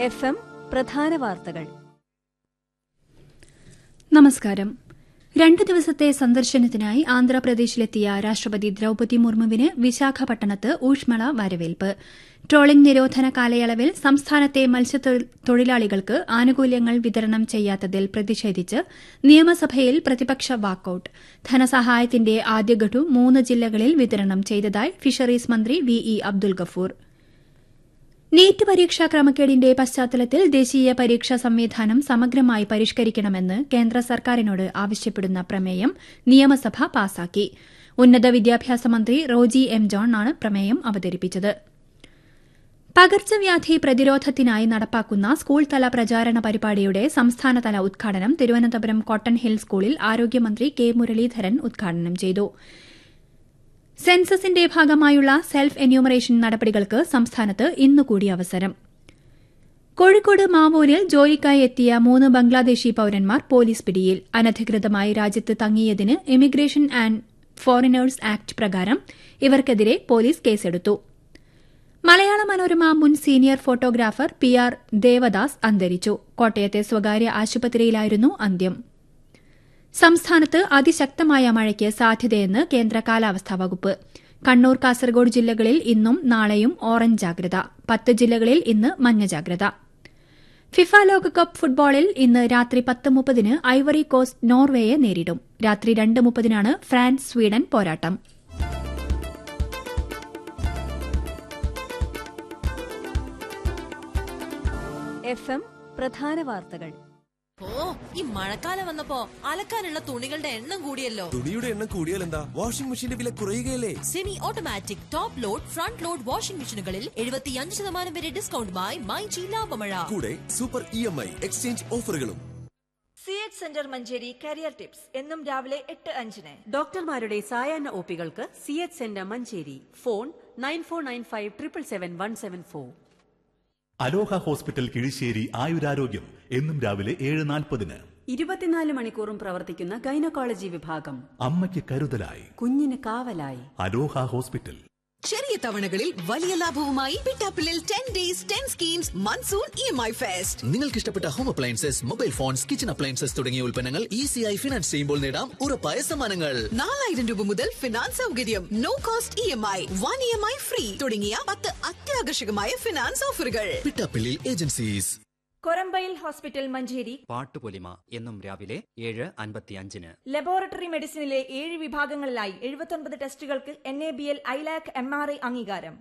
F M പ്രധാന വാർത്തകൾ നമസ്കാരം രണ്ടു ദിവസത്തെ സന്ദർശനത്തിനായി ആന്ധ്രാപ്രദേശിലെത്തിയ രാഷ്ട്രപതി ദ്രൌപതി മുർമുവിന് വിശാഖപട്ടണത്ത് ഊഷ്മള വരവേൽപ്പ് ട്രോളിംഗ് നിരോധന കാലയളവിൽ സംസ്ഥാനത്തെ മത്സ്യത്തൊഴിലാളികൾക്ക് ആനുകൂല്യങ്ങൾ വിതരണം ചെയ്യാത്തതിൽ പ്രതിഷേധിച്ച് നിയമസഭയിൽ പ്രതിപക്ഷ വാക്കൌട്ട് ധനസഹായത്തിന്റെ ആദ്യഘട്ടു മൂന്ന് ജില്ലകളിൽ വിതരണം ചെയ്തതായി ഫിഷറീസ് മന്ത്രി V E Abdul Gafoor NEET പരീക്ഷാ ക്രമക്കേടിന്റെ പശ്ചാത്തലത്തിൽ ദേശീയ പരീക്ഷാ സംവിധാനം സമഗ്രമായി പരിഷ്കരിക്കണമെന്ന് കേന്ദ്ര സർക്കാരിനോട് ആവശ്യപ്പെടുന്ന പ്രമേയം നിയമസഭ പാസാക്കി ഉന്നത വിദ്യാഭ്യാസ മന്ത്രി റോജി എം ജോൺ ആണ് പ്രമേയം അവതരിപ്പിച്ചത് പകർച്ചവ്യാധി പ്രതിരോധത്തിനായി നടപ്പാക്കുന്ന സ്കൂൾ തല പ്രചാരണ പരിപാടിയുടെ സംസ്ഥാനതല ഉദ്ഘാടനം തിരുവനന്തപുരം കോട്ടൺ ഹിൽ സ്കൂളിൽ ആരോഗ്യമന്ത്രി കെ മുരളീധരൻ ഉദ്ഘാടനം ചെയ്തു സെൻസസിന്റെ ഭാഗമായുള്ള സെൽഫ് എന്യൂമറേഷൻ നടപടികൾക്ക് സംസ്ഥാനത്ത് ഇന്നുകൂടി അവസരം കോഴിക്കോട് മാവൂരിൽ ജോലിക്കായി എത്തിയ മൂന്ന് ബംഗ്ലാദേശി പൌരന്മാർ പോലീസ് പിടിയിൽ അനധികൃതമായി രാജ്യത്ത് തങ്ങിയതിന് ഇമിഗ്രേഷൻ ആൻഡ് ഫോറിനേഴ്സ് ആക്ട് പ്രകാരം ഇവർക്കെതിരെ പോലീസ് കേസെടുത്തു മലയാള മനോരമ മുൻ senior photographer P R Devadas അന്തരിച്ചു കോട്ടയത്തെ സ്വകാര്യ ആശുപത്രിയിലായിരുന്നു അന്ത്യം സംസ്ഥാനത്ത് അതിശക്തമായ മഴയ്ക്ക് സാധ്യതയെന്ന് കേന്ദ്ര കാലാവസ്ഥാ വകുപ്പ് കണ്ണൂർ കാസർഗോഡ് ജില്ലകളിൽ ഇന്നും നാളെയും ഓറഞ്ച് ജാഗ്രത പത്ത് ജില്ലകളിൽ ഇന്ന് മഞ്ഞ ജാഗ്രത ഫിഫ ലോകകപ്പ് ഫുട്ബോളിൽ ഇന്ന് രാത്രി പത്ത് മുപ്പതിന് ഐവറി കോസ്റ്റ് നോർവേയെ നേരിടും രാത്രി രണ്ട് മുപ്പതിനാണ് ഫ്രാൻസ് സ്വീഡൻ പോരാട്ടം എഫ് എം പ്രധാന വാർത്തകൾ ഓ ഈ മഴക്കാലം വന്നപ്പോ അലക്കാനുള്ള തുണികളുടെ എണ്ണം കൂടിയല്ലോ തുണിയുടെ എണ്ണം കൂടിയാൽ എന്താ വാഷിംഗ് മെഷീന്റെ വില കുറയുകയല്ലേ semi automatic top load front load washing മെഷീനുകളിൽ എഴുപത്തിയഞ്ച് ശതമാനം വരെ ഡിസ്കൗണ്ടുമായി മൈ ജി ലാഭമഴ കൂടെ super E M I exchange ഓഫറുകളും C H centre Manjeri career tips എന്നും രാവിലെ എട്ട് അഞ്ചിന് ഡോക്ടർമാരുടെ സായാഹ്ന ഒപികൾക്ക് C H centre Manjeri phone nine four nine five triple seven one seven four Aloha hospital Kizhissery ആയുരാരോഗ്യം എന്നും രാവിലെ ഏഴ് നാൽപ്പതിന് ഇരുപത്തിനാല് മണിക്കൂറും പ്രവർത്തിക്കുന്ന ഗൈനക്കോളജി വിഭാഗം അമ്മയ്ക്ക് കരുതലായി കുഞ്ഞിന് കാവലായി അലോഹ ഹോസ്പിറ്റൽ ചെറിയ തവണകളിൽ വലിയ ലാഭവുമായി പിറ്റാപ്പിളിൽ ten days ten schemes monsoon E M I fest നിങ്ങൾക്ക് ഇഷ്ടപ്പെട്ട home appliances mobile phones kitchen appliances തുടങ്ങിയ ഉൽപ്പന്നങ്ങൾ ഈസിയായി ഫിനാൻസ് ചെയ്യുമ്പോൾ നേടാം ഉറപ്പായ സമ്മാനങ്ങൾ നാലായിരം രൂപ മുതൽ ഫിനാൻസ് സൗകര്യം no cost E M I one E M I free തുടങ്ങിയ പത്ത് അത്യാകർഷകമായ ഫിനാൻസ് ഓഫറുകൾ പിട്ടാപ്പിള്ളി ഏജൻസീസ് കൊരമ്പയിൽ ഹോസ്പിറ്റൽ മഞ്ചേരി പാട്ടുപൊലിമ എന്നും രാവിലെ ഏഴ് അൻപത്തിയഞ്ചിന് ലബോറട്ടറി മെഡിസിനിലെ ഏഴ് വിഭാഗങ്ങളിലായി എഴുപത്തൊൻപത് ടെസ്റ്റുകൾക്ക് N A B L ILAC M R I അംഗീകാരം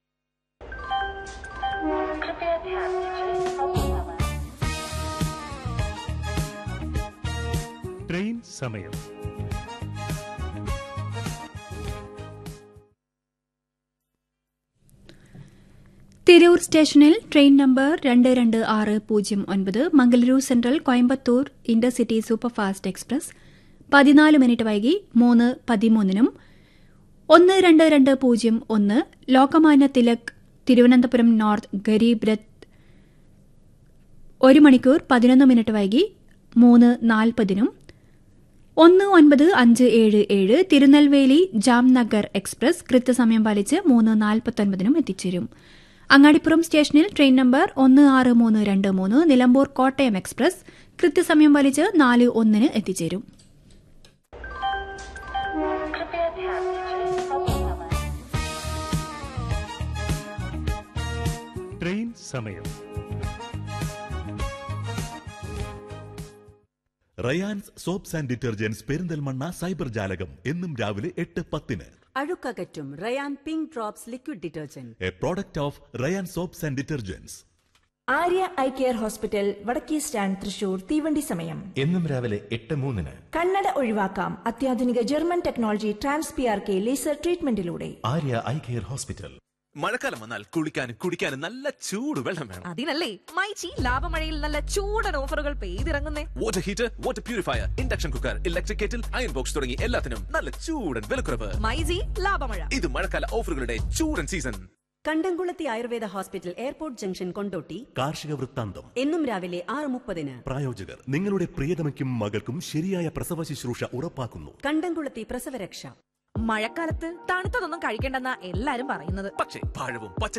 ട്രെയിൻ സമയം തിരൂർ സ്റ്റേഷനിൽ ട്രെയിൻ നമ്പർ രണ്ട് രണ്ട് ആറ് പൂജ്യം ഒൻപത് Mangaluru central Coimbatore intercity superfast express പതിനാല് മിനിറ്റ് വൈകി മൂന്ന് പതിമൂന്നിനും ഒന്ന് രണ്ട് രണ്ട് പൂജ്യം ഒന്ന് ലോകമാന്യ തിലക് തിരുവനന്തപുരം നോർത്ത് ഗരീബ് രഥ് ഒരു മണിക്കൂർ പതിനൊന്ന് മിനിറ്റ് വൈകി മൂന്ന് നാൽപ്പതിനും ഒന്ന് ഒൻപത് അഞ്ച് ഏഴ് ഏഴ് തിരുനെൽവേലി ജാംനഗർ എക്സ്പ്രസ് കൃത്യസമയം പാലിച്ച് മൂന്ന് നാൽപ്പത്തൊൻപതിനും എത്തിച്ചേരും അങ്ങാടിപ്പുറം സ്റ്റേഷനിൽ ട്രെയിൻ നമ്പർ ഒന്ന് ആറ് മൂന്ന് രണ്ട് മൂന്ന് നിലമ്പൂർ കോട്ടയം എക്സ്പ്രസ് കൃത്യസമയം പാലിച്ച് നാല് ഒന്നിന് എത്തിച്ചേരും ട്രെയിൻ സമയം Rayans soaps and detergents Perinthalmanna cyber ജാലകം എന്നും രാവിലെ എട്ട് പത്തിന് അഴുക്കകറ്റും Rayan pink drops liquid detergent a product of Rayan soaps and detergents Arya eye care hospital വടക്കേ സ്റ്റാൻഡ് തൃശൂർ തീവണ്ടി സമയം എന്നും രാവിലെ എട്ട് മൂന്നിന് കണ്ണട ഒഴിവാക്കാം അത്യാധുനിക German technology trans P R K laser ട്രീറ്റ്മെന്റിലൂടെ ആര്യ ഐ കെയർ ഹോസ്പിറ്റൽ മഴക്കാലം വന്നാൽ കുളിക്കാനും കുടിക്കാനും നല്ല ചൂട് വെള്ളം വേണം അതിനല്ലേ മൈച്ചി ലാഭമഴയിൽ നല്ല ചൂടൻ ഓഫറുകൾ പെയ്തിറങ്ങുന്നേ water heater water purifier induction cooker electric kettle iron box തുടങ്ങി എല്ലാത്തിനും നല്ല ചൂടൻ വിലക്കുറവ് മൈജി ലാഭമഴ ഇത് മഴക്കാല ഓഫറുകളുടെ ചൂടൻ season Kandamkulathy Ayurveda hospital airport junction Kondotty കാർഷിക വൃത്താന്തം എന്നും രാവിലെ ആറ് മുപ്പതിന് പ്രായോജകർ നിങ്ങളുടെ പ്രിയതമയ്ക്കും മകൾക്കും ശരിയായ പ്രസവ ശുശ്രൂഷ ഉറപ്പാക്കുന്നു കണ്ടംകുളത്തി പ്രസവരക്ഷ മഴക്കാലത്ത് തണുത്തതൊന്നും കഴിക്കേണ്ടെന്നാ എല്ലാരും പറയുന്നത് പക്ഷേ പഴവും പച്ച